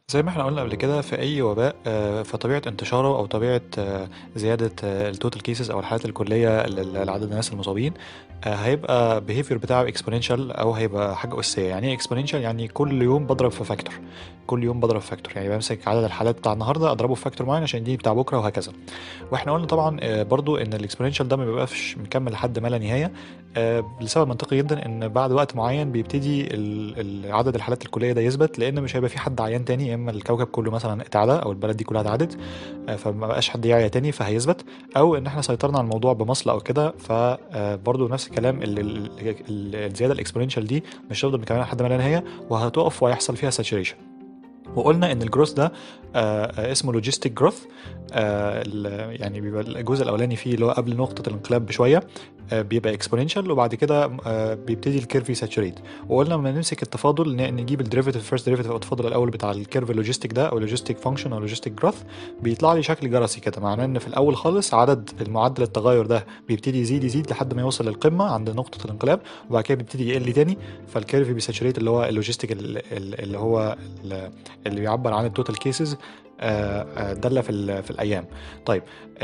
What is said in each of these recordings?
زي ما إحنا قُلنا قبل كده في أي وباء آآ، فطبيعة انتشاره أو طبيعة آه، زيادة الtotal cases أو الحالات الكلية لل لعدد الناس المصابين آآ، هيبقى الbehavior بتاعه exponential أو هيبقى حاجة أساسية، يعني إيه exponential؟ يعني كل يوم باضرب في factor كل يوم باضرب في factor يعني بامسك عدد الحالات بتاع النهارده أضربه في factor معين عشان يديني بتاع بكرة وهكذا. وإحنا قُلنا طبعًا آآ، برضه إن الexponential ده ما بيبقاش مكمّل لحد ما لا نهاية آآ، لسبب منطقي جدًا إن بعد وقت معين بيبتدي ال ال عدد الحالات الكلية ده يثبت، لإن مش هيبقى في حد عيان تاني، يا إما الكوكب كله مثلًا اتعدى أو البلد دي كلها اتعدت آآ، فما بقاش حد يعيا تاني فهيثبت، أو إن إحنا سيطرنا على الموضوع بمَصل أو كده ف آآ، برضه نفس الكلام ال ال ال الزيادة الexponential دي مش هتفضل مكمّلة لحد ما لا نهاية وهتُقف وهيحصل فيها saturation. وقُلنا إن الgrowth ده آآ، اسمه logistic growth آآ، ال يعني بيبقى الجزء الأولاني فيه اللي هو قبل نقطة الانقلاب بشوية آآ، بيبقى exponential وبعد كده آآ، بيبتدي الcurve يsaturate وقُلنا لمّا نمسك التفاضل ن نجيب الderivative first derivative أو التفاضل الأول بتاع الcurve الlogistic ده أو logistic function أو logistic growth بيطلع لي شكل جرسي كده، معناه إن في الأول خالص عدد المعدل التغيُّر ده بيبتدي يزيد، يزيد لحد ما يوصل للقمة عند نقطة الانقلاب وبعد كده بيبتدي يقل تاني فالcurve بيsaturate اللي هو الlogistic ال ال اللي هو ال اللي بيعبّر عن الtotal cases آآ، آآ، دالة في ال في الأيام. طيب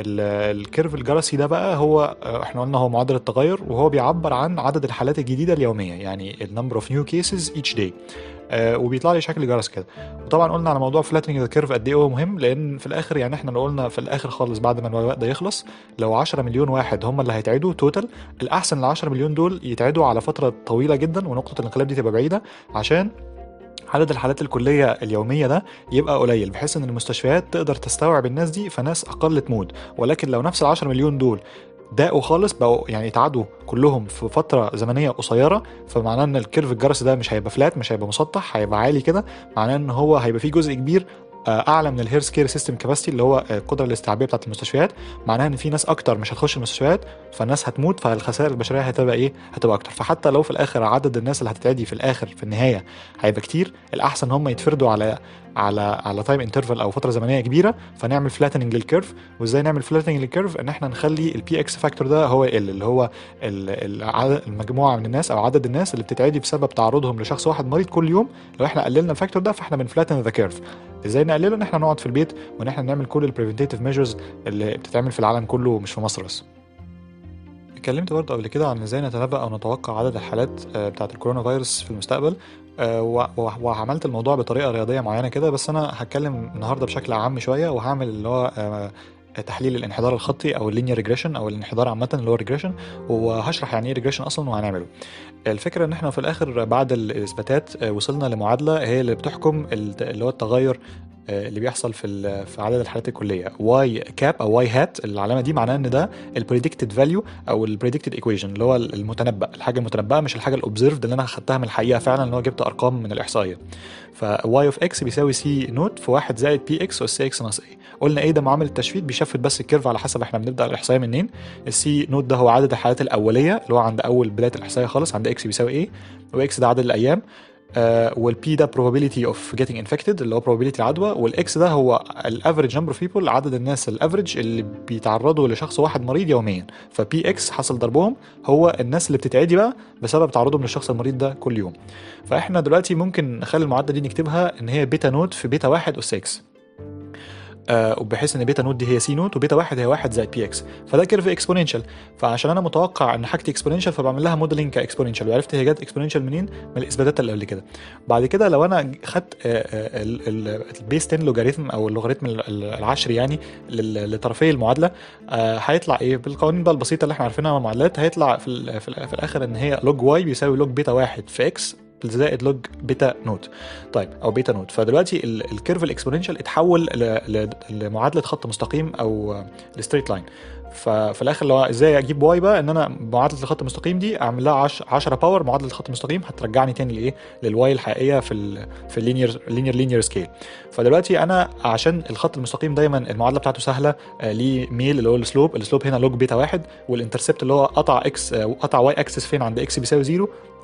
ال الcurve الجرسي ده بقى هو آآ، إحنا قُلنا هو معدل التغيُّر وهو بيعبّر عن عدد الحالات الجديدة اليومية، يعني الnumber of new cases each day آآ، وبيطلع لي شكل جرس كده. وطبعًا قُلنا على موضوع flattening the curve قد إيه هو مهم، لإن في الآخر يعني إحنا لو قُلنا في الآخر خالص بعد ما الوباء ده يخلص لو 10.000.000 واحد هم اللي هيتعدوا total الأحسن ال10.000.000 دول يتعدوا على فترة طويلة جدًا ونقطة الانقلاب دي تبقى بعيدة عشان عدد الحالات الكلية اليومية ده يبقى قليل، بحيث إن المستشفيات تقدر تستوعب الناس دي فناس أقل تموت، ولكن لو نفس ال10.000.000 دول ضاقوا خالص بقوا يعني اتعدوا كلّهم في فترة زمنية قصيرة، فمعناه إن الcurve الجرسي ده مش هيبقى flat مش هيبقى مسطح هيبقى عالي كده، معناه إن هو هيبقى في جزء كبير آآ، أعلى من الhealth care system capacity اللي هو القدرة الاستيعابية بتاعة المستشفيات، معناها إن في ناس أكتر مش هتخش المستشفيات فالناس هتموت فالخسائر البشرية هتبقى إيه، هتبقى أكتر. فحتى لو في الآخر عدد الناس اللي هتتعدي في الآخر في النهاية هيبقى كتير، الأحسن إن هم يتفردوا على على على time interval أو فترة زمنية كبيرة فنعمل flattening للcurve وإزاي نعمل flattening للcurve؟ إن إحنا نخلّي الPX factor ده هو يقل، اللي هو ال العدد المجموعة من الناس أو عدد الناس اللي بتتعدي بسبب تعرُّضهم لشخص واحد مريض كل يوم، لو إحنا قللنا الfactor ده فإحنا بنflatten the curve. إزاي نقلله؟ إن إحنا نقعد في البيت وإن إحنا نعمل كل الpreventive measures اللي بتتعمل في العالم كله مش في مصر بس. اتكلمت برضه قبل كده عن إزاي نتنبأ أو نتوقع عدد الحالات آآ، بتاعة الكورونا فيروس في المستقبل آآ، و و وعملت الموضوع بطريقة رياضية معينة كده، بس أنا هاتكلم النهارده بشكل عام شوية وهاعمل اللي هو آآ، تحليل الانحدار الخطي أو الlinear regression أو الانحدار عامةً اللي هو الregression وهاشرح يعني إيه regression أصلًا وهنعمله. الفكرة إن إحنا في الآخر بعد الإثباتات وصلنا لمعادلة هي اللي بتحكم الت اللي هو التغيُّر آآ، اللي بيحصل في ال في عدد الحالات الكلية y cap أو y hat العلامة دي معناها إن ده الpredicted value أو الpredicted equation اللي هو ال المتنبأ، الحاجة المتنبأة مش الحاجة الobserved اللي أنا خدتها من الحقيقة فعلًا اللي هو جِبت أرقام من الإحصائية. فy of x بيساوي c نوت في 1 زائد px أس x ناقص a. قُلنا A ده معامل التشفيت بيشفت بس الcurve على حسب إحنا بنبدأ الإحصائية منين، الc نوت ده هو عدد الحالات الأولية اللي هو عند أول بداية الإحصائية خالص عند x بيساوي a وx ده عدد الأيام آآ، والp ده probability of getting infected اللي هو probability العدوى والx ده هو الaverage number of people عدد الناس الaverage اللي بيتعرّضوا لشخص واحد مريض يوميًا، فpx حاصل ضربهم هو الناس اللي بتتعدي بقى بسبب تعرُّضهم للشخص المريض ده كل يوم. فإحنا دلوقتي ممكن نخلّي المعادلة دي نكتبها إن هي بيتا نوت في بيتا 1 أس x. آآ، وبحيث إن بيتا نوت دي هي c نوت وبيتا 1 هي 1 زائد px فده curve exponential فعشان أنا متوقع إن حاجتي exponential فباعمل لها modeling كexponential وعرفت هي جات exponential منين؟ من الإثباتات اللي قبل كده. بعد كده لو أنا خدت آآ، ال ال الbase 10 logarithm أو اللوغاريتم ال ال العشري يعني لل لطرفي المعادلة آآ، هيطلع إيه؟ بالقوانين بقى البسيطة اللي إحنا عارفينها من المعادلات هيطلع في ال في ال في الآخر إن هي log y بيساوي log بيتا 1 في x زائد log بيتا نوت. طيب أو بيتا نوت. فدلوقتي ال الcurve الexponential اتحول ل ل لمعادلة خط مستقيم أو لstraight line. ففي الآخر اللي هو إزاي أجيب y بقى إن أنا معادلة الخط المستقيم دي أعمل لها عش 10 باور معادلة الخط المستقيم هترجعني تاني لإيه؟ للy الحقيقية في ال في الlinear linear linear scale. فدلوقتي أنا عشان الخط المستقيم دايمًا المعادلة بتاعته سهلة آآ، ليه ميل اللي هو الslope الslope هنا log بيتا 1 والintercept اللي هو قطع x قطع y axis فين عند x بيساوي 0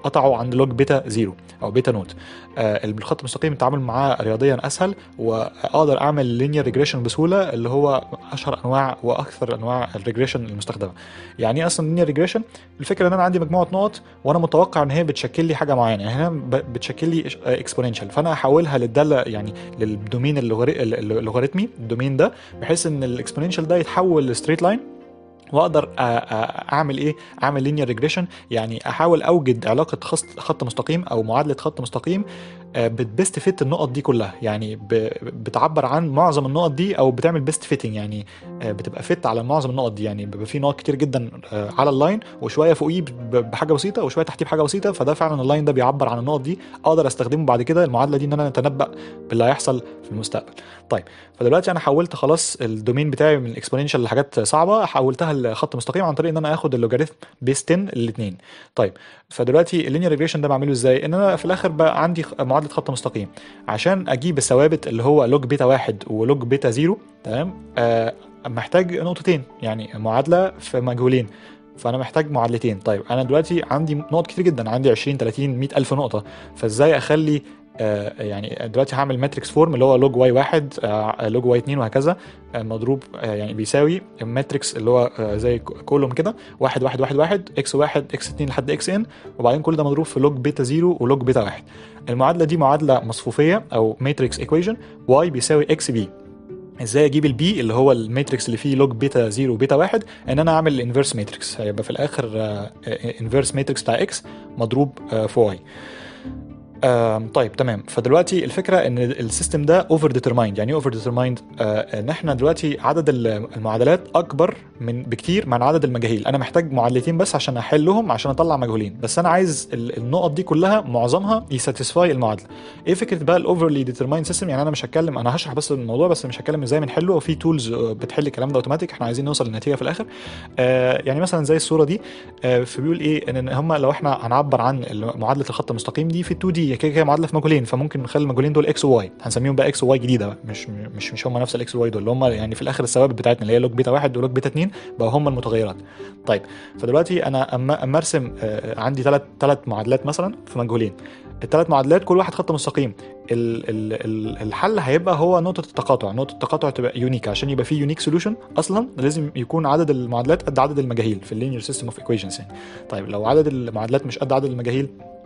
قطعوا عند لوج بيتا زيرو او بيتا نوت آه الخط المستقيم التعامل معاه رياضيا اسهل واقدر اعمل لينير ريجريشن بسهوله اللي هو اشهر انواع واكثر انواع الريجريشن المستخدمه يعني ايه اصلا لينير ريجريشن الفكره ان انا عندي مجموعه نقط وانا متوقع ان هي بتشكل لي حاجه معينه يعني هنا ب- بتشكل لي اكسبوننشال فانا احولها للداله يعني للدومين اللوغاري- اللوغاريتمي الدومين ده بحيث ان الاكسبوننشال ده يتحول لستريت لاين واقدر أ- أ- اعمل ايه اعمل لينير ريجريشن يعني احاول اوجد علاقه خط خط مستقيم او معادله خط مستقيم آه، بتبست فيت النقط دي كلها يعني ب- بتعبر عن معظم النقط دي او بتعمل بيست فيتنج يعني آه، بتبقى فيت على معظم النقط دي يعني بيبقى في نقط كتير جدا آه، على اللاين وشويه فوقيه ب- بحاجه بسيطه وشويه تحتيه بحاجه بسيطه فده فعلا اللاين ده بيعبر عن النقط دي اقدر استخدمه بعد كده المعادله دي ان انا اتنبأ باللي هيحصل في المستقبل طيب فدلوقتي انا حولت خلاص الدومين بتاعي من الاكسبوننشال لحاجات صعبه حولتها لخط مستقيم عن طريق ان انا اخد اللوجاريثم بيس 10 الاثنين طيب فدلوقتي اللينير ريجريشن ده بعمله ازاي ان انا في الاخر بقى عندي خ- معادله خط مستقيم عشان اجيب الثوابت اللي هو لوج بيتا واحد ولوج بيتا زيرو تمام آه محتاج نقطتين يعني معادله في مجهولين فانا محتاج معادلتين طيب انا دلوقتي عندي نقط كتير جدا عندي 20 30 100 الف نقطه فازاي اخلي آه يعني دلوقتي هعمل ماتريكس فورم اللي هو لوج واي واحد آه لوج واي اتنين وهكذا آه مضروب آه يعني بيساوي ماتريكس اللي هو آه زي كولوم كده واحد واحد واحد واحد اكس واحد اكس اتنين لحد اكس ان وبعدين كل ده مضروب في لوج بيتا زيرو ولوج بيتا واحد المعادله دي معادله مصفوفيه او ماتريكس ايكويشن واي بيساوي اكس بي ازاي اجيب البي اللي هو الماتريكس اللي فيه لوج بيتا 0 وبيتا 1 ان انا اعمل الانفيرس ماتريكس هيبقى في الاخر انفيرس ماتريكس بتاع اكس مضروب آه، في واي آم، طيب تمام فدلوقتي الفكره ان السيستم ده اوفر ديترمايند يعني ايه اوفر ديترمايند ان احنا دلوقتي عدد ال- المعادلات اكبر من بكتير من عدد المجاهيل انا محتاج معادلتين بس عشان احلهم عشان اطلع مجهولين بس انا عايز ال- النقط دي كلها معظمها يساتسفاي المعادله ايه فكره بقى الاوفرلي ديترمايند سيستم يعني انا مش هتكلم انا هشرح بس الموضوع بس مش هتكلم ازاي بنحله وفي تولز بتحل الكلام ده اوتوماتيك احنا عايزين نوصل للنتيجه في الاخر آه يعني مثلا زي الصوره دي آه فبيقول ايه ان هم لو احنا هنعبر عن معادله الخط المستقيم دي في 2 دي كده كده معادله في مجهولين فممكن نخلي المجهولين دول اكس وواي هنسميهم بقى اكس وواي جديده بقى مش مش مش هم نفس الاكس وواي دول اللي هم يعني في الاخر الثوابت بتاعتنا اللي هي لوج بيتا واحد ولوج بيتا اتنين بقوا هم المتغيرات طيب فدلوقتي انا اما اما ارسم آه عندي ثلاث ثلاث معادلات مثلا في مجهولين الثلاث معادلات كل واحد خط مستقيم ال ال ال الحل هيبقى هو نقطه التقاطع نقطه التقاطع تبقى يونيك عشان يبقى فيه يونيك سوليوشن اصلا لازم يكون عدد المعادلات قد عدد المجاهيل في اللينير سيستم اوف ايكويشنز يعني طيب لو عدد المعادلات مش قد عدد المجاهيل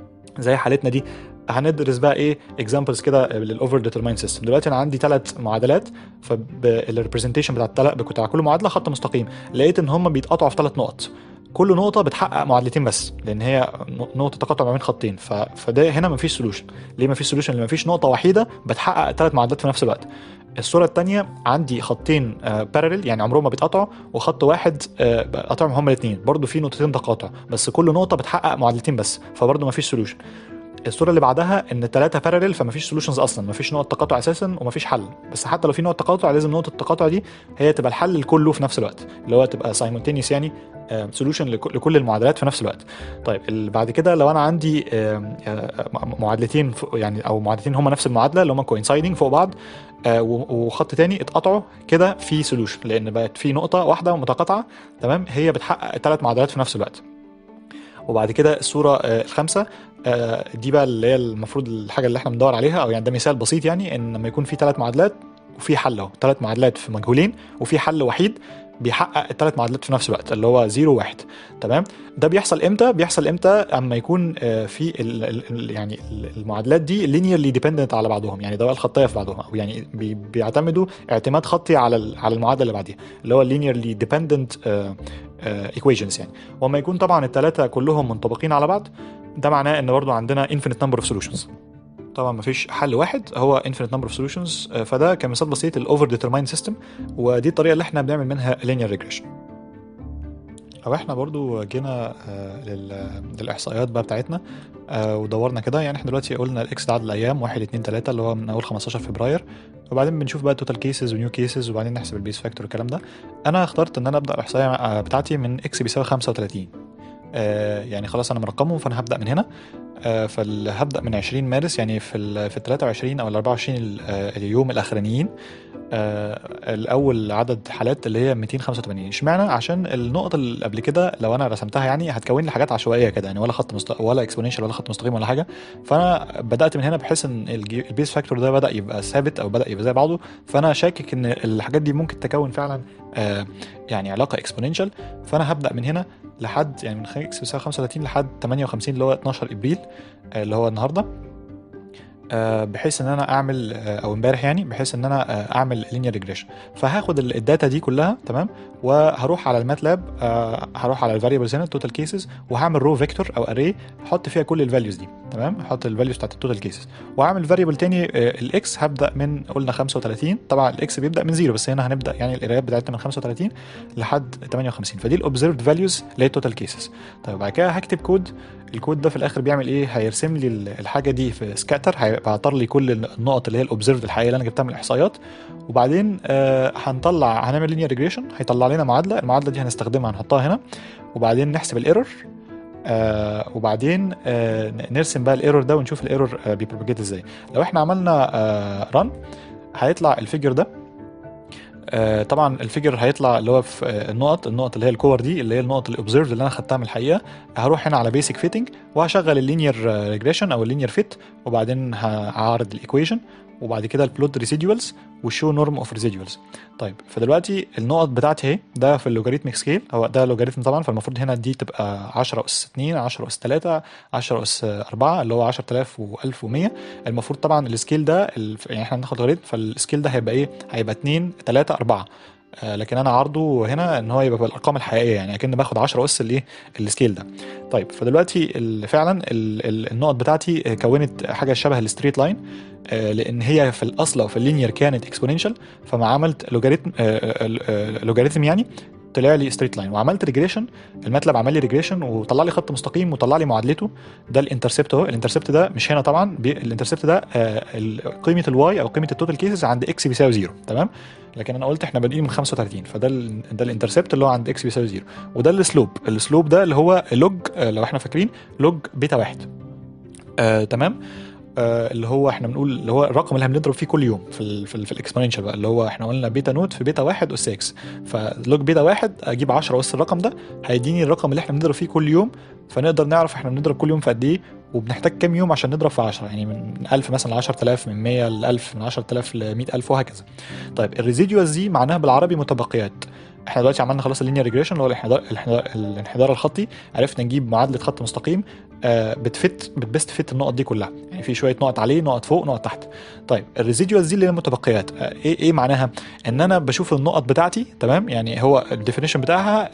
زي حالتنا دي هندرس بقى ايه اكزامبلز كده للاوفر ديترماين سيستم دلوقتي انا عندي ثلاث معادلات فالريبريزنتيشن بتاع التل... بتاع كل معادله خط مستقيم لقيت ان هم بيتقطعوا في ثلاث نقط كل نقطه بتحقق معادلتين بس لان هي نقطه تقاطع ما بين خطين ف... فده هنا مفيش سولوشن ليه مفيش سولوشن لان مفيش نقطه وحيده بتحقق ثلاث معادلات في نفس الوقت الصوره الثانيه عندي خطين بارلل يعني عمرهم ما بيتقطعوا وخط واحد آه، قطعهم هما الاثنين برضو في نقطتين تقاطع بس كل نقطه بتحقق معادلتين بس فبرضو مفيش سولوشن الصوره اللي بعدها ان الثلاثه بارلل فمفيش سولوشنز اصلا مفيش نقط تقاطع اساسا ومفيش حل بس حتى لو في نقط تقاطع لازم نقطه التقاطع دي هي تبقى الحل لكله في نفس الوقت اللي هو تبقى سايمultaneous يعني سولوشن لكل المعادلات في نفس الوقت طيب ال- بعد كده لو انا عندي آم، آه، معادلتين فوق- يعني او معادلتين هما نفس المعادله اللي هما كوينسايدنج فوق بعض آه، و- وخط تاني اتقطعوا كده في سولوشن لان بقت في نقطه واحده متقاطعه تمام هي بتحقق ثلاث معادلات في نفس الوقت وبعد كده الصوره آه، الخامسه آه، دي بقى اللي هي المفروض الحاجه اللي احنا بندور عليها او يعني ده مثال بسيط يعني ان لما يكون في ثلاث معادلات وفي حل اهو ثلاث معادلات في مجهولين وفي حل وحيد بيحقق الثلاث معادلات في نفس الوقت اللي هو 0 1 تمام ده بيحصل امتى بيحصل امتى اما يكون آه، في ال ال ال- يعني ال- المعادلات دي linearly dependent على بعضهم يعني دوائر خطيه في بعضهم او يعني بي بيعتمدوا اعتماد خطي على ال- على المعادله اللي بعديها اللي هو linearly dependent آه، آه، equations يعني وما يكون طبعا الثلاثه كلهم منطبقين على بعض ده معناه ان برضو عندنا infinite number of solutions طبعا مفيش حل واحد هو infinite number of solutions آه، فده كمثال بسيط الاوفر determined system ودي الطريقه اللي احنا بنعمل منها linear regression لو احنا برضو جينا آه، لل- للاحصائيات بقى بتاعتنا آه، ودورنا كده يعني احنا دلوقتي قلنا الاكس ده عدد الايام 1 2 3 اللي هو من اول 15 فبراير وبعدين بنشوف بقى توتال كيسز ونيو كيسز وبعدين نحسب البيس فاكتور والكلام ده انا اخترت ان انا ابدا الاحصائيه آه، بتاعتي من اكس بيساوي 35 آه يعني خلاص انا مرقمهم فانا هبدا من هنا آه فهبدا من 20 مارس يعني في ال في ال 23 او ال 24 ال- آه، اليوم الاخرانيين آه الاول عدد حالات اللي هي 285 اشمعنى عشان النقط اللي قبل كده لو انا رسمتها يعني هتكون لي حاجات عشوائيه كده يعني ولا خط مست... ولا اكسبوننشال ولا خط مستقيم ولا حاجه فانا بدات من هنا بحيث ان الجي- البيس فاكتور ده بدا يبقى ثابت او بدا يبقى زي بعضه فانا شاكك ان الحاجات دي ممكن تكون فعلا آه يعني علاقه اكسبوننشال فانا هبدا من هنا لحد يعني من اكس بيساوي 35 لحد 58 اللي هو 12 ابريل آه اللي هو النهارده آه، بحيث ان انا اعمل آه، او امبارح يعني بحيث ان انا آه، اعمل لينير ريجريشن فهاخد ال- الداتا دي كلها تمام وهروح على الماتلاب آه، هروح على الفاريبلز هنا التوتال كيسز وهعمل رو فيكتور او اري احط فيها كل الفاليوز دي تمام احط الفاليوز بتاعت التوتال كيسز واعمل فاريبل تاني الاكس هبدا من قلنا 35 طبعا الاكس بيبدا من زيرو بس هنا هنبدا يعني القرايات بتاعتنا من 35 لحد 58 فدي الاوبزرفد فاليوز اللي هي التوتال كيسز طيب بعد كده هكتب كود الكود ده في الاخر بيعمل ايه هيرسم لي ال- الحاجه دي في سكاتر هيعطر لي كل النقط اللي هي الاوبزرفد الحقيقيه اللي انا جبتها من الاحصائيات وبعدين آه هنطلع هنعمل لينير ريجريشن هيطلع لنا معادله المعادله دي هنستخدمها هنحطها هنا وبعدين نحسب الايرور آه وبعدين آه نرسم بقى الايرور ده ونشوف الايرور آه بيبروباجيت ازاي لو احنا عملنا آه ران هيطلع الفيجر ده آه طبعا الفيجر هيطلع اللي هو في آه النقط النقط اللي هي الكور دي اللي هي النقط الاوبزرفد اللي انا خدتها من الحقيقه هروح هنا على بيسك فيتنج وهشغل اللينير ريجريشن او اللينير فيت وبعدين هعرض الايكويشن وبعد كده البلوت ريسيدوالز والشو نورم اوف ريسيدوالز طيب فدلوقتي النقط بتاعتي اهي ده في اللوغاريتميك سكيل هو ده لوغاريتم طبعا فالمفروض هنا دي تبقى 10 اس 2 10 اس 3 10 اس 4 اللي هو 10000 و1100 المفروض طبعا السكيل ده ال- يعني احنا بناخد لوغاريتم فالسكيل ده هيبقى ايه هيبقى 2 3 4 آه، لكن انا عرضه هنا ان هو يبقى بالارقام الحقيقيه يعني اكن باخد 10 اس الايه السكيل ده طيب فدلوقتي ال- فعلا ال- ال- النقط بتاعتي كونت حاجه شبه الستريت لاين لان هي في الاصل او في اللينير كانت اكسبوننشال فما عملت لوجاريتم لوجاريتم يعني طلع لي ستريت لاين وعملت ريجريشن الماتلاب عمل لي ريجريشن وطلع لي خط مستقيم وطلع لي معادلته ده الانترسبت اهو الانترسبت ده مش هنا طبعا بي- الانترسبت ده آه، ال- قيمه الواي او قيمه التوتال كيسز عند اكس بيساوي زيرو تمام لكن انا قلت احنا بادئين من 35 فده ال ده الانترسبت اللي هو عند اكس بيساوي زيرو وده السلوب السلوب ده اللي هو لوج آه، لو احنا فاكرين لوج بيتا واحد آه، تمام آه، اللي هو احنا بنقول اللي هو الرقم اللي هنضرب فيه كل يوم في ال في, ال في الاكسبوننشال بقى اللي هو احنا قلنا بيتا نوت في بيتا واحد اس اكس فلوج بيتا واحد اجيب 10 اس الرقم ده هيديني الرقم اللي احنا بنضرب فيه كل يوم فنقدر نعرف احنا بنضرب كل يوم في قد ايه وبنحتاج كام يوم عشان نضرب في 10 يعني من 1000 مثلا ل 10000 من 100 ل 1000 من 10000 ل 100000 وهكذا طيب الريزيدوالز دي معناها بالعربي متبقيات احنا دلوقتي عملنا خلاص اللينير ريجريشن اللي هو الانحدار الانحدار, الانحدار الخطي عرفنا نجيب معادله خط مستقيم آه، بتفت بتبست فيت النقط دي كلها يعني في شويه نقط عليه نقط فوق نقط تحت طيب الريزيدوالز دي اللي هي المتبقيات آه، ايه ايه معناها ان انا بشوف النقط بتاعتي تمام يعني هو الديفينيشن بتاعها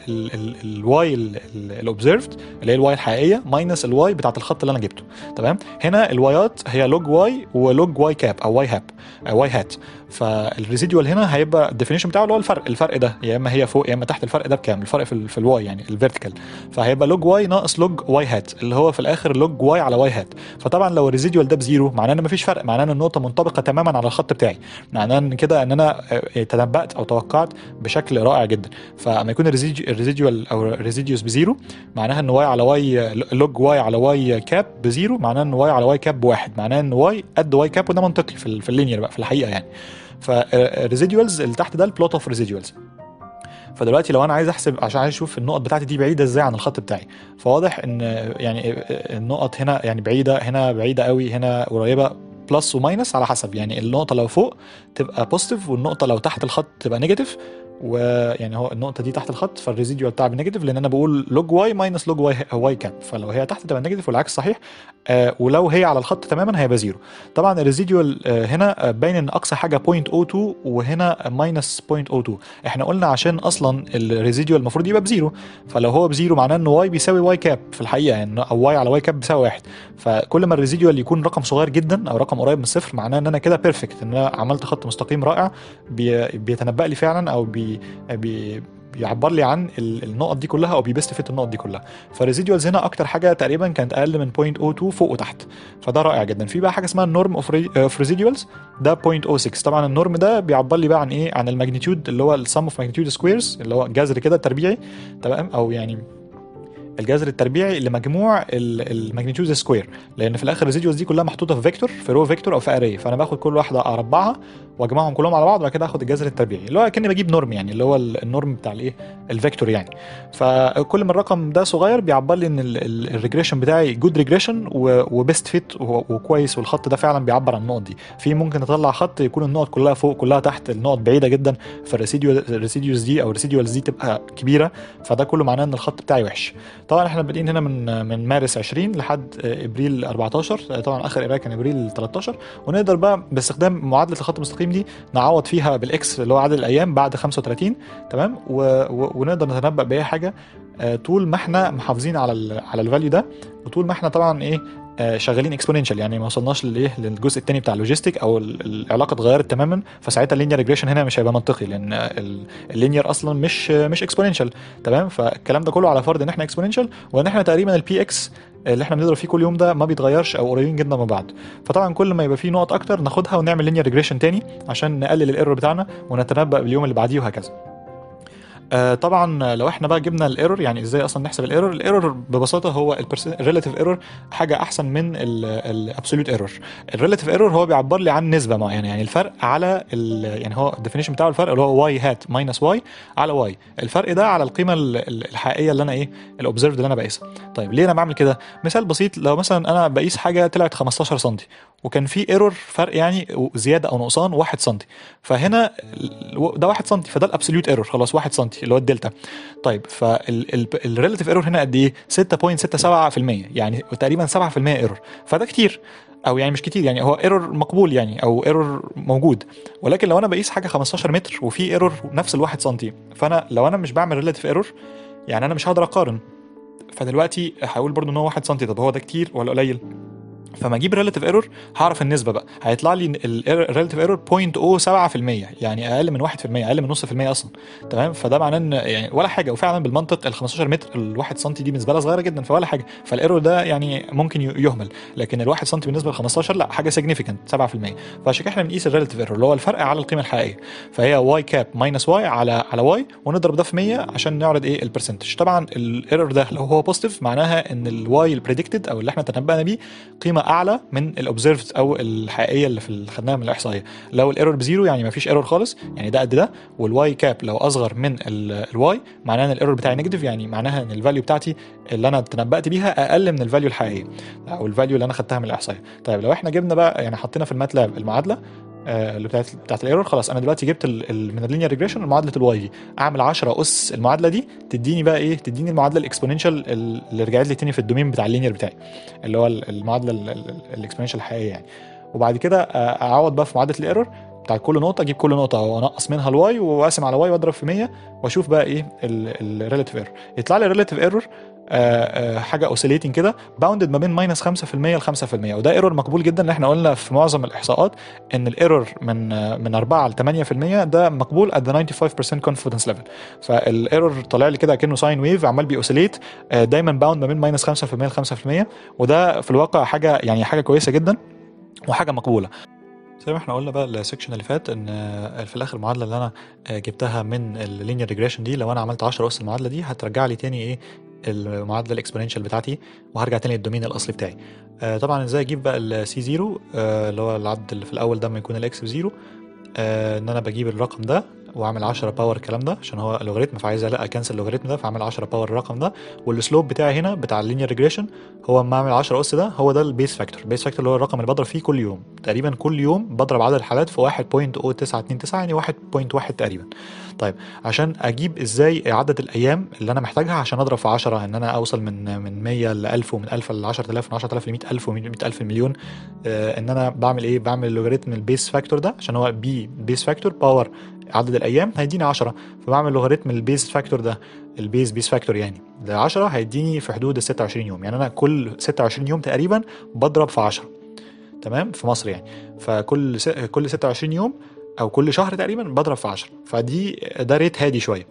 الواي الاوبزرفد اللي هي الواي الحقيقيه ماينس الواي بتاعت الخط اللي انا جبته تمام هنا الوايات هي لوج واي ولوج واي كاب او واي هاب واي هات فالريزيدوال هنا هيبقى الديفينيشن بتاعه اللي هو الفرق الفرق ده يا اما هي فوق يا اما تحت الفرق ده بكام الفرق في, ال- في الواي يعني الفيرتيكال فهيبقى لوج واي ناقص لوج واي هات اللي هو في الاخر لوج واي على واي هات فطبعا لو الريزيدوال ده بزيرو معناه ان مفيش فرق معناه ان النقطه منطبقه تماما على الخط بتاعي معناه ان كده ان انا آه، تنبأت او توقعت بشكل رائع جدا فلما يكون الريزيدوال او الريزيديوس بزيرو معناها ان واي على واي لوج واي على واي كاب بزيرو معناه ان واي على واي كاب بواحد معناه ان واي قد واي كاب وده منطقي في, ال- في اللينير بقى في الحقيقه يعني فالريزيدوالز اللي تحت ده البلوت اوف ريزيدوالز فدلوقتي لو انا عايز احسب عشان عايز اشوف النقط بتاعتي دي بعيده ازاي عن الخط بتاعي فواضح ان يعني النقط هنا يعني بعيده هنا بعيده قوي هنا قريبه بلس وماينس على حسب يعني النقطه لو فوق تبقى بوزيتيف والنقطه لو تحت الخط تبقى نيجاتيف ويعني هو النقطه دي تحت الخط فالريزيديوال بتاعها بنيجاتيف لان انا بقول لوج واي ماينس لوج واي واي كاب فلو هي تحت تبقى نيجاتيف والعكس صحيح آه ولو هي على الخط تماما هيبقى زيرو طبعا الريزيديوال آه هنا آه باين ان اقصى حاجه 0.02 وهنا ماينس 0.02 احنا قلنا عشان اصلا الريزيديوال المفروض يبقى بزيرو فلو هو بزيرو معناه ان واي بيساوي واي كاب في الحقيقه يعني او واي على واي كاب بيساوي واحد فكل ما الريزيديوال يكون رقم صغير جدا او رقم قريب من الصفر معناه ان انا كده بيرفكت ان انا عملت خط مستقيم رائع بي بيتنبأ لي فعلا او بي بي بيعبر لي عن ال- النقط دي كلها او بيبست فيت النقط دي كلها فالريزيدوالز هنا اكتر حاجه تقريبا كانت اقل من 0.02 فوق وتحت فده رائع جدا في بقى حاجه اسمها النورم اوف ريزيدوالز ده 0.06 طبعا النورم ده بيعبر لي بقى عن ايه عن الماجنتيود اللي هو السم اوف ماجنتيود سكويرز اللي هو جذر كده تربيعي تمام او يعني الجذر التربيعي لمجموع الماجنتيود سكوير لان في الاخر الريزيدوالز دي كلها محطوطه في فيكتور في رو فيكتور او في اري فانا باخد كل واحده اربعها واجمعهم كلهم على بعض وبعد كده اخد الجذر التربيعي اللي هو كاني بجيب نورم يعني اللي هو النورم بتاع الايه الفيكتور يعني فكل ما الرقم ده صغير بيعبر لي ان الريجريشن بتاعي جود ريجريشن وبيست فيت وكويس والخط ده فعلا بيعبر عن النقط دي في ممكن نطلع خط يكون النقط كلها فوق كلها تحت النقط بعيده جدا فالريسيديوز دي او الريسيديوالز دي تبقى كبيره فده كله معناه ان الخط بتاعي وحش طبعا احنا بادئين هنا من من مارس 20 لحد ابريل 14 طبعا اخر قرايه كان ابريل 13 ونقدر بقى باستخدام معادله الخط المستقيم دي نعوض فيها بالاكس اللي هو عدد الايام بعد 35 تمام و... و... ونقدر نتنبأ باي حاجه طول ما احنا محافظين على ال على الفاليو ده وطول ما احنا طبعا ايه شغالين اكسبوننشال يعني ما وصلناش للايه للجزء الثاني بتاع اللوجيستيك او العلاقه اتغيرت تماما فساعتها اللينير ريجريشن هنا مش هيبقى منطقي لان اللينير اصلا مش مش اكسبوننشال تمام فالكلام ده كله على فرض ان احنا اكسبوننشال وان احنا تقريبا البي اكس اللي احنا بنضرب فيه كل يوم ده ما بيتغيرش او قريبين جدا من بعض فطبعا كل ما يبقى فيه نقط اكتر ناخدها ونعمل لينير ريجريشن تاني عشان نقلل الايرور بتاعنا ونتنبأ باليوم اللي بعديه وهكذا آه طبعا لو احنا بقى جبنا الايرور يعني ازاي اصلا نحسب الايرور الايرور ببساطه هو الريلاتيف ايرور حاجه احسن من الابسوليوت ايرور الريلاتيف ايرور هو بيعبر لي عن نسبه معينه يعني الفرق على يعني هو الديفينيشن بتاعه الفرق اللي هو واي هات ماينس واي على واي الفرق ده على القيمه الحقيقيه اللي انا ايه الاوبزرفد اللي انا بقيسها طيب ليه انا بعمل كده مثال بسيط لو مثلا انا بقيس حاجه طلعت 15 سم وكان في ايرور فرق يعني زياده او نقصان 1 سم فهنا ده 1 سم فده الابسوليوت ايرور خلاص 1 سم اللي هو الدلتا طيب فالريلاتيف ايرور هنا قد ايه 6.67% يعني تقريبا 7% ايرور فده كتير او يعني مش كتير يعني هو ايرور مقبول يعني او ايرور موجود ولكن لو انا بقيس حاجه 15 متر وفي ايرور نفس الواحد سم فانا لو انا مش بعمل ريلاتيف ايرور يعني انا مش هقدر اقارن فدلوقتي هقول برضو ان هو 1 سم طب هو ده كتير ولا قليل فما اجيب ريلاتيف ايرور هعرف النسبه بقى هيطلع لي الريلاتيف ايرور 0.07% يعني اقل من 1% اقل من نص في المية اصلا تمام فده معناه ان يعني ولا حاجه وفعلا بالمنطق ال 15 متر ال 1 سم دي بالنسبه لها صغيره جدا فولا حاجه فالايرور ده يعني ممكن يهمل لكن ال 1 سم بالنسبه ل 15 لا حاجه سيجنيفيكانت 7% فعشان كده احنا بنقيس الريلاتيف ايرور اللي هو الفرق على القيمه الحقيقيه فهي واي كاب ماينس واي على على واي ونضرب ده في 100 عشان نعرض ايه البرسنتج طبعا الايرور ده لو هو بوزيتيف معناها ان الواي البريدكتد او اللي احنا تنبأنا بيه قيمه اعلى من الاوبزرفد او الحقيقيه اللي في خدناها من الاحصائيه لو الايرور بزيرو يعني ما فيش ايرور خالص يعني ده قد ده والواي كاب لو اصغر من الواي معناها ان الايرور بتاعي نيجاتيف يعني معناها ان الفاليو بتاعتي اللي انا تنبأت بيها اقل من الفاليو الحقيقيه او الفاليو اللي انا خدتها من الاحصائيه طيب لو احنا جبنا بقى يعني حطينا في الماتلاب المعادله اللي بتاعت بتاعت الايرور خلاص انا دلوقتي جبت ال ال من اللينير ريجريشن معادله الواي دي اعمل 10 اس المعادله دي تديني بقى ايه تديني المعادله الاكسبوننشال اللي رجعت لي تاني في الدومين بتاع اللينير بتاعي اللي هو المعادله الاكسبوننشال الحقيقيه يعني وبعد كده اعوض بقى في معادله الايرور بتاع كل نقطه اجيب كل نقطه وانقص منها الواي واقسم على واي واضرب في 100 واشوف بقى ايه الريلاتيف ايرور يطلع لي الريلاتيف ايرور حاجه اوسيليتنج كده باوندد ما بين ماينس 5% ل 5% وده ايرور مقبول جدا اللي احنا قلنا في معظم الاحصاءات ان الايرور من من 4 ل 8% ده مقبول at the 95% confidence level فالايرور طالع لي كده كانه ساين ويف عمال بيوسيليت دايما باوند ما بين ماينس 5% ل 5% وده في الواقع حاجه يعني حاجه كويسه جدا وحاجه مقبوله زي ما احنا قلنا بقى السكشن اللي فات ان في الاخر المعادله اللي انا جبتها من اللينير ريجريشن دي لو انا عملت 10 اس المعادله دي هترجع لي تاني ايه المعادله الاكسبوننشال بتاعتي وهرجع تاني للدومين الاصلي بتاعي آه طبعا ازاي اجيب بقى السي زيرو آه اللي هو العدد اللي في الاول ده لما يكون الاكس بزيرو آه ان انا بجيب الرقم ده واعمل 10 باور الكلام ده عشان هو لوغاريتم فعايز لا اكنسل اللوغاريتم ده فاعمل 10 باور الرقم ده والسلوب بتاعي هنا بتاع اللينير ريجريشن هو اما اعمل 10 اس ده هو ده البيس فاكتور البيس فاكتور اللي هو الرقم اللي بضرب فيه كل يوم تقريبا كل يوم بضرب عدد الحالات في 1.0929 يعني 1.1 تقريبا طيب عشان اجيب ازاي عدد الايام اللي انا محتاجها عشان اضرب في 10 ان انا اوصل من من 100 ل 1000 ومن 1000 ل 10000 من 10000 ل 100000 ومن 100000 المليون آه ان انا بعمل ايه بعمل لوغاريتم البيس فاكتور ده عشان هو بي بيس فاكتور باور عدد الايام هيديني 10 فبعمل لوغاريتم البيس فاكتور ده البيس بيس فاكتور يعني ل 10 هيديني في حدود ال 26 يوم يعني انا كل 26 يوم تقريبا بضرب في 10 تمام في مصر يعني فكل س... كل 26 يوم او كل شهر تقريبا بضرب في 10 فدي ده ريت هادي شويه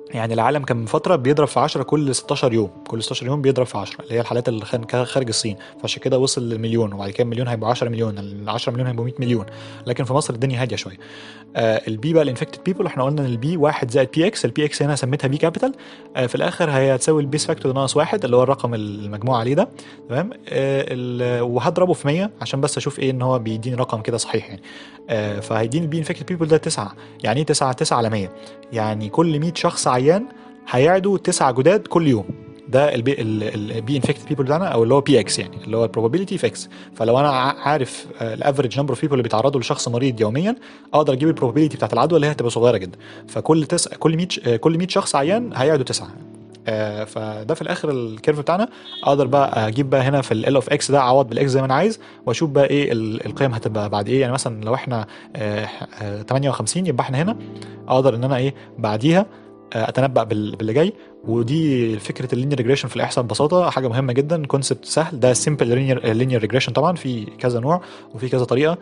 يعني العالم كان من فتره بيضرب في 10 كل 16 يوم كل 16 يوم بيضرب في 10 اللي هي الحالات اللي خان- خارج الصين فعشان كده وصل لمليون وبعد كده مليون هيبقوا 10 مليون ال 10 مليون هيبقوا 100 مليون لكن في مصر الدنيا هاديه شويه آه البي بقى الانفكتد بيبل احنا قلنا ان البي 1 زائد بي اكس البي اكس هنا سميتها بي كابيتال آه في الاخر هي هتساوي البيس فاكتور ناقص واحد اللي هو الرقم المجموع عليه ده تمام آه ال- وهضربه في 100 عشان بس اشوف ايه ان هو بيديني رقم كده صحيح يعني آه فهيديني البي انفكتد بيبل ده 9 يعني ايه 9 9 على 100 يعني كل 100 شخص عيان هيعدوا تسعة جداد كل يوم ده البي البي انفكتد بيبل بتاعنا او اللي هو بي اكس يعني اللي هو البروبابيلتي في اكس فلو انا ع- عارف الافريج نمبر اوف بيبل اللي بيتعرضوا لشخص مريض يوميا اقدر اجيب البروبابيلتي بتاعت العدوى اللي هي هتبقى صغيره جدا فكل تس... كل 100 ش- آه، كل 100 شخص عيان هيعدوا تسعه آه، فده في الاخر الكيرف بتاعنا اقدر بقى اجيب بقى هنا في ال اوف اكس ده اعوض بالاكس زي ما انا عايز واشوف بقى ايه ال- القيم هتبقى بعد ايه يعني مثلا لو احنا آه، آه، 58 يبقى احنا هنا اقدر ان انا ايه بعديها آه، اتنبأ بال- باللي جاي ودي فكره اللينير ريجريشن في الاحصاء ببساطه حاجه مهمه جدا كونسبت سهل ده سمبل لينير ريجريشن طبعا في كذا نوع وفي كذا طريقه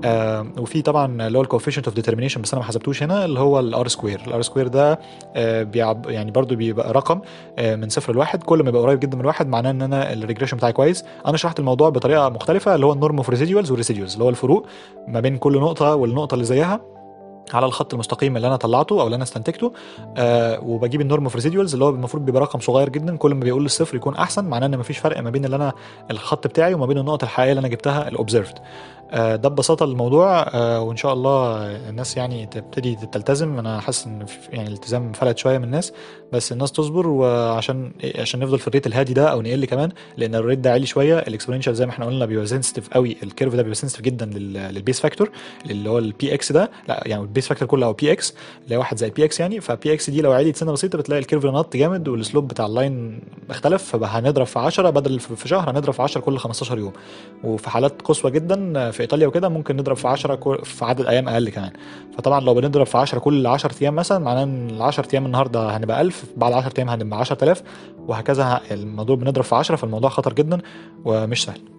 آه وفي طبعا اللي هو الكوفيشنت اوف ديترمينيشن بس انا ما حسبتوش هنا اللي هو الار سكوير الار سكوير ده آه بيعب يعني برضو بيبقى رقم آه من صفر لواحد كل ما يبقى قريب جدا من واحد معناه ان انا الريجريشن بتاعي كويس انا شرحت الموضوع بطريقه مختلفه اللي هو النورم اوف ريزيديوالز والريزيديوالز اللي هو الفروق ما بين كل نقطه والنقطه اللي زيها على الخط المستقيم اللي انا طلعته او اللي انا استنتجته آه وبجيب النورم اوف ريزيديوالز اللي هو المفروض بيبقى رقم صغير جدا كل ما بيقول الصفر يكون احسن معناه ان مفيش فرق ما بين اللي انا الخط بتاعي وما بين النقط الحقيقيه اللي انا جبتها الاوبزرفد آه ده ببساطه الموضوع آه وان شاء الله الناس يعني تبتدي تلتزم انا حاسس ان في- يعني الالتزام فلت شويه من الناس بس الناس تصبر وعشان عشان نفضل في الريت الهادي ده او نقل كمان لان الريت ده عالي شويه الاكسبوننشال زي ما احنا قلنا بيبقى سنسيتيف قوي الكيرف ده بيبقى سنسيتيف جدا لل- للبيس فاكتور اللي هو البي اكس ده لا يعني البيس فاكتور كله او بي اكس اللي هي واحد زي البي اكس يعني فبي اكس دي لو عالي سنه بسيطه بتلاقي الكيرف نط جامد والسلوب بتاع اللاين اختلف فبقى هنضرب في 10 بدل في في شهر هنضرب في 10 كل 15 يوم وفي حالات قصوى جدا في ايطاليا وكده ممكن نضرب في 10 كل- في عدد ايام اقل كمان فطبعا لو بنضرب في 10 كل 10 ايام مثلا معناه ان ال 10 ايام النهارده هنبقى 1000 بعد 10 ايام هنبقى 10000 وهكذا الموضوع بنضرب في 10 فالموضوع خطر جدا ومش سهل